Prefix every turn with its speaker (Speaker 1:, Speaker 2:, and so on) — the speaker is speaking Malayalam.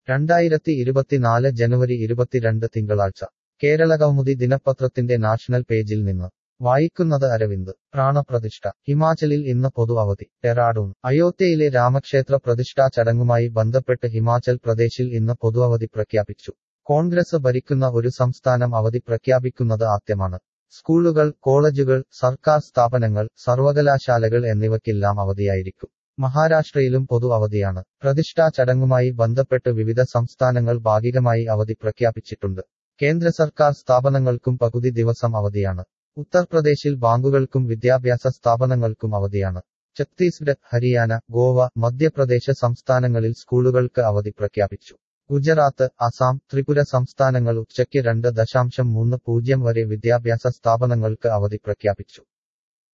Speaker 1: രണ്ടായിരത്തി ഇരുപത്തിനാല് ജനുവരി ഇരുപത്തിരണ്ട് തിങ്കളാഴ്ച കേരള കൗമുദി ദിനപത്രത്തിന്റെ നാഷണൽ പേജിൽ നിന്ന് വായിക്കുന്നത് അരവിന്ദ് പ്രാണപ്രതിഷ്ഠ ഹിമാചലിൽ ഇന്ന് പൊതു അവധി ഡെറാഡൂൺ അയോധ്യയിലെ രാമക്ഷേത്ര പ്രതിഷ്ഠാ ചടങ്ങുമായി ബന്ധപ്പെട്ട് ഹിമാചൽ പ്രദേശിൽ ഇന്ന് പൊതു അവധി പ്രഖ്യാപിച്ചു കോൺഗ്രസ് ഭരിക്കുന്ന ഒരു സംസ്ഥാനം അവധി പ്രഖ്യാപിക്കുന്നത് ആദ്യമാണ് സ്കൂളുകൾ കോളേജുകൾ സർക്കാർ സ്ഥാപനങ്ങൾ സർവകലാശാലകൾ എന്നിവയ്ക്കെല്ലാം അവധിയായിരിക്കും മഹാരാഷ്ട്രയിലും പൊതു അവധിയാണ് പ്രതിഷ്ഠാ ചടങ്ങുമായി ബന്ധപ്പെട്ട് വിവിധ സംസ്ഥാനങ്ങൾ ഭാഗികമായി അവധി പ്രഖ്യാപിച്ചിട്ടുണ്ട് കേന്ദ്ര സർക്കാർ സ്ഥാപനങ്ങൾക്കും പകുതി ദിവസം അവധിയാണ് ഉത്തർപ്രദേശിൽ ബാങ്കുകൾക്കും വിദ്യാഭ്യാസ സ്ഥാപനങ്ങൾക്കും അവധിയാണ് ഛത്തീസ്ഗഡ് ഹരിയാന ഗോവ മധ്യപ്രദേശ് സംസ്ഥാനങ്ങളിൽ സ്കൂളുകൾക്ക് അവധി പ്രഖ്യാപിച്ചു ഗുജറാത്ത് അസാം ത്രിപുര സംസ്ഥാനങ്ങൾ ഉച്ചയ്ക്ക് രണ്ട് ദശാംശം മൂന്ന് പൂജ്യം വരെ വിദ്യാഭ്യാസ സ്ഥാപനങ്ങൾക്ക് അവധി പ്രഖ്യാപിച്ചു